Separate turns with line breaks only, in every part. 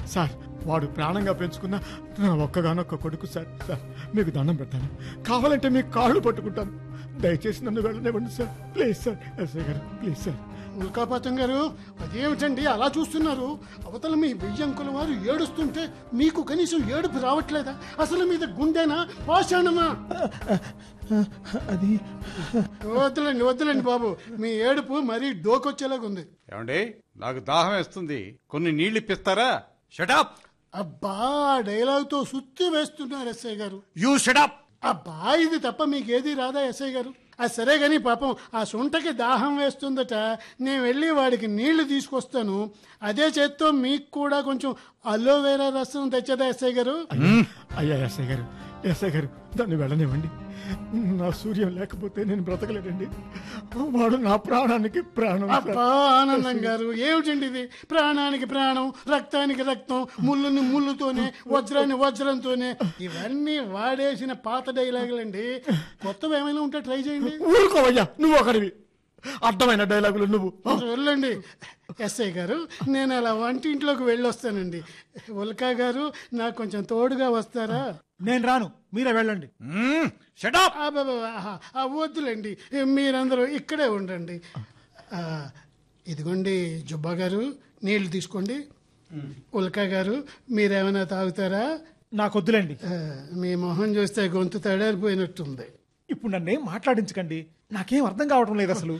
Sir వాడు ప్రాణంగా పెంచుకున్న నా ఒక్కగానొక్క కొడుకు సార్ సార్ మీకు దండం పెడతాను కావాలంటే మీ కాళ్ళు పట్టుకుంటాను దయచేసి నన్ను వెళ్ళనివ్వండి సార్ ప్లీజ్ సార్ ఎస్ఐ గారు ప్లీజ్ సార్
ఉల్కాపాతం గారు అదేమిటండి అలా చూస్తున్నారు అవతల మీ వెయ్యంకుల వారు ఏడుస్తుంటే మీకు కనీసం ఏడుపు రావట్లేదా అసలు మీద గుండెనా పాషాణమా
అది
వద్దులండి వద్దులండి బాబు మీ ఏడుపు మరీ డోకొచ్చేలాగా ఉంది
ఏమండి నాకు దాహం వేస్తుంది కొన్ని నీళ్లు ఇప్పిస్తారా షటప్
అబ్బా డైలాగ్ తో సుత్తి వేస్తున్నారు ఎస్ఐ గారు
యూ షటప్
అబ్బా ఇది తప్ప మీకేది రాదా ఎస్ఐ గారు ఆ సరే గాని పాపం ఆ సొంటకి దాహం వేస్తుందట నేను వెళ్ళి వాడికి నీళ్లు తీసుకొస్తాను అదే చేత్తో మీకు కూడా కొంచెం అలోవేరా రసం తెచ్చదా ఎస్ఐ గారు
అయ్యా ఎస్ఐ గారు ఎస్ఐ గారు దాన్ని వెళ్ళనివ్వండి నా సూర్యం లేకపోతే నేను బ్రతకలేనండి వాడు నా ప్రాణానికి ప్రాణం సార్.
అబ్బా ఆనందం గారు ఏమిటండి ఇది ప్రాణానికి ప్రాణం రక్తానికి రక్తం ముళ్ళుని ముళ్ళుతోనే వజ్రాన్ని వజ్రంతోనే ఇవన్నీ వాడేసిన పాత డైలాగులండి కొత్తవి ఏమైనా ఉంటే ట్రై చేయండి
ఊరుకోవయ్యా నువ్వు ఒకడివి అర్థమైన డైలాగులు నువ్వు
కొంచెం వెళ్ళండి ఎస్ఐ గారు నేను అలా వంటింట్లోకి వెళ్ళొస్తానండి ఉల్కా గారు నాకు కొంచెం తోడుగా వస్తారా
నేను రాను మీరే వెళ్ళండి
షటప్
అబ్బబ్బబ్బ, ఆహా, ఆ వద్దులేండి మీరందరూ ఇక్కడే ఉండండి ఆ, ఇదిగోండి జుబ్బా గారు నీళ్లు తీసుకోండి ఉల్కా గారు మీరేమైనా తాగుతారా
నాకు వద్దులేండి
ఆ, మీ మొహం చూస్తే గొంతు తడారిపోయినట్టుంది
ఇప్పుడు నన్నేం మాట్లాడించకండి నాకేం అర్థం కావటం లేదు అసలు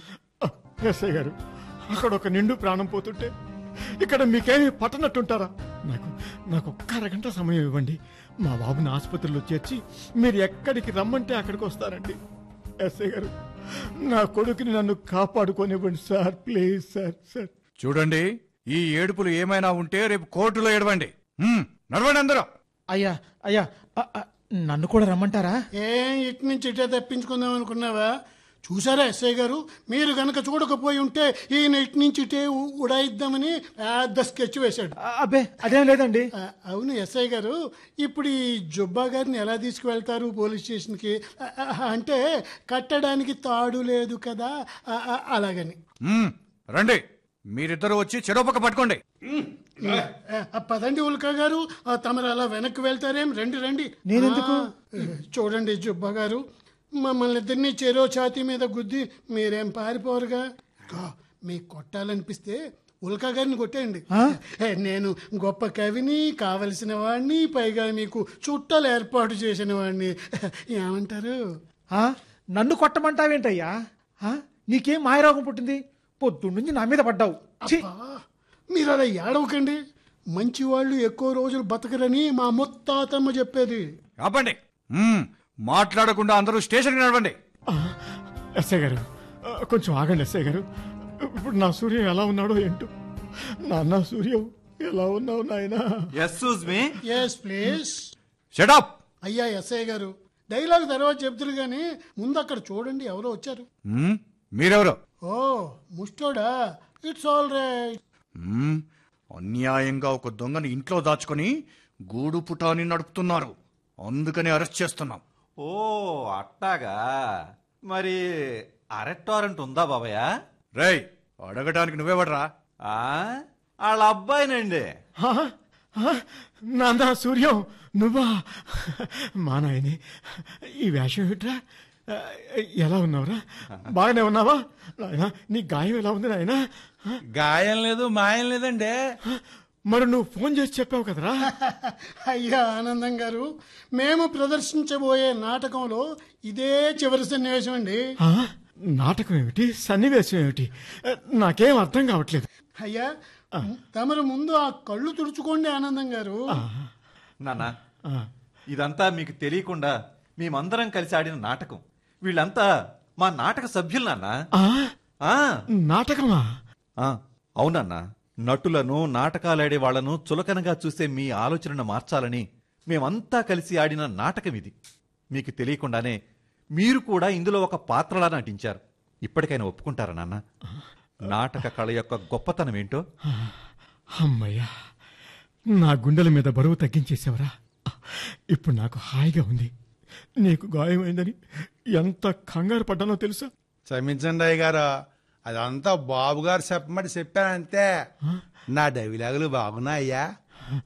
ఎస్ఐ గారు అక్కడ ఒక నిండు ప్రాణం పోతుంటే ఇక్కడ మీకేమి పట్టనట్టుంటారా నాకు నాకు ఒక్క అరగంట సమయం ఇవ్వండి మా బాబుని ఆసుపత్రిలో చేర్చి మీరు ఎక్కడికి రమ్మంటే అక్కడికి వస్తారండి ఎస్ఐ గారు నా కొడుకుని నన్ను కాపాడుకోనివ్వండి సార్ ప్లీజ్ సార్ సార్
చూడండి ఈ ఏడుపులు ఏమైనా ఉంటే రేపు కోర్టులో ఏడవండి హ్మ్, నడవండి అందరూ
అయ్యా అయ్యా అ, అ, నన్ను కూడా రమ్మంటారా
ఏం ఇటు నుంచి ఇటే తప్పించుకుందాం అనుకున్నావా చూసారా ఎస్ఐ గారు మీరు గనక చూడకపోయి ఉంటే ఈయన ఇటు నుంచి ఇటే ఉ- ఉడాయిద్దామని పెద్ద స్కెచ్ వేశాడు
అ, అబ్బే అదేం లేదండి
ఆ, అవును ఎస్ఐ గారు ఇప్పుడు ఈ జుబ్బా గారిని ఎలా తీసుకువెళ్తారు పోలీస్ స్టేషన్కి ఆ, ఆ, అంటే కట్టడానికి తాడు లేదు కదా ఆ, ఆ, అలాగని
హ్మ్, రండి మీరిద్దరూ వచ్చి చెరోపక్క పట్టుకోండి
ఆ, పదండి ఉల్కా గారు ఆ, తమరు అలా వెనక్కి వెళ్తారేం రండి రండి
నేనెందుకు?
ఆ, చూడండి జుబ్బా గారు మమ్మల్ని ఇద్దరిని చెరో ఛాతీ మీద గుద్ది మీరేం పారిపోరుగా గా, మీకు కొట్టాలనిపిస్తే ఉల్కా గారిని కొట్టేయండి ఏ, నేను గొప్ప కవిని కావలసిన వాడిని పైగా మీకు చుట్టాలు ఏర్పాటు చేసిన వాడిని ఏమంటారు
ఆ, నన్ను కొట్టమంటావేంటయ్యా ఆ, నీకేం మాయరోగం పుట్టింది పొద్దున్న నుంచి నా మీద పడ్డావు ఛీ!
ఆ, మీరు అలా ఏడవకండి మంచి వాళ్ళు ఎక్కువ రోజులు బతకరని మా ముత్తాతమ్మ చెప్పేది
ఆపండి హ్మ్, మాట్లాడకుండా అందరూ స్టేషన్కి నడవండి
ఆ, ఎస్ఐ గారు ఆ, కొంచెం ఆగండి ఎస్ఐ గారు ఇప్పుడు నా సూర్యం ఎలా ఉన్నాడో ఏంటో నాన్న సూర్యం ఎలా ఉన్నావు నాయనా
ఎస్సూజ్ మీ
ఎస్ ప్లీజ్
షటప్
అయ్యా ఎస్ఐ గారు డైలాగ్ తర్వాత చెప్తురు కానీ ముందు అక్కడ చూడండి ఎవరో వచ్చారు
హ్మ్, మీరెవరు
ఓ ముస్టోడా ఇట్స్ ఆల్ రైట్
హ్మ్, అన్యాయంగా ఒక దొంగని ఇంట్లో దాచుకొని గూడు పుటాని నడుపుతున్నారు అందుకని అరెస్ట్ చేస్తున్నాం
ఓ అట్టాగా మరి అరెస్ట్ వారెంట్ ఉందా బాబయ్య
రేయ్ అడగటానికి నువ్వేవడరా
ఆ వాళ్ళ అబ్బాయినండి
ఆ, ఆ, నాన్న సూర్యం నువ్వా మా నాయని ఈ వేషం ఏమిట్రా ఆ, ఎలా ఉన్నావురా బాగానే ఉన్నావా నాయనా నీ గాయం ఎలా ఉంది నాయనా ఆ,
గాయం లేదు మాయం లేదండి
మరి నువ్వు ఫోన్ చేసి చెప్పావు కదరా
అయ్యా ఆనందం గారు మేము ప్రదర్శించబోయే నాటకంలో ఇదే చివరి సన్నివేశం అండి
ఆ, నాటకం ఏమిటి సన్నివేశం ఏమిటి ఆ, నాకేం అర్థం కావట్లేదు
అయ్యా తమరు ముందు ఆ కళ్ళు తుడుచుకోండి ఆనందం గారు
నాన్న
ఆ,
ఇదంతా మీకు తెలియకుండా మేమందరం కలిసి ఆడిన నాటకం వీళ్ళంతా మా నాటక సభ్యులు నాన్న
ఆ,
ఆ,
నాటకమా
ఆ, అవునన్నా నటులను నాటకాలాడే వాళ్లను చులకనగా చూసే మీ ఆలోచనను మార్చాలని మేమంతా కలిసి ఆడిన నాటకం ఇది మీకు తెలియకుండానే మీరు కూడా ఇందులో ఒక పాత్రలా నటించారు ఇప్పటికైనా ఒప్పుకుంటారా నాన్న నాటక కళ యొక్క గొప్పతనం ఏంటో
అమ్మయ్యా నా గుండెల మీద బరువు తగ్గించేసావరా ఇప్పుడు నాకు హాయిగా ఉంది నీకు గాయమైందని ఎంత కంగారు పడ్డానో తెలుసా
క్షమించండి అయ్య గారు అదంతా బాబు గారు చెప్పమని చెప్పానంతే నా డైలాగులు బాగున్నాయ్యా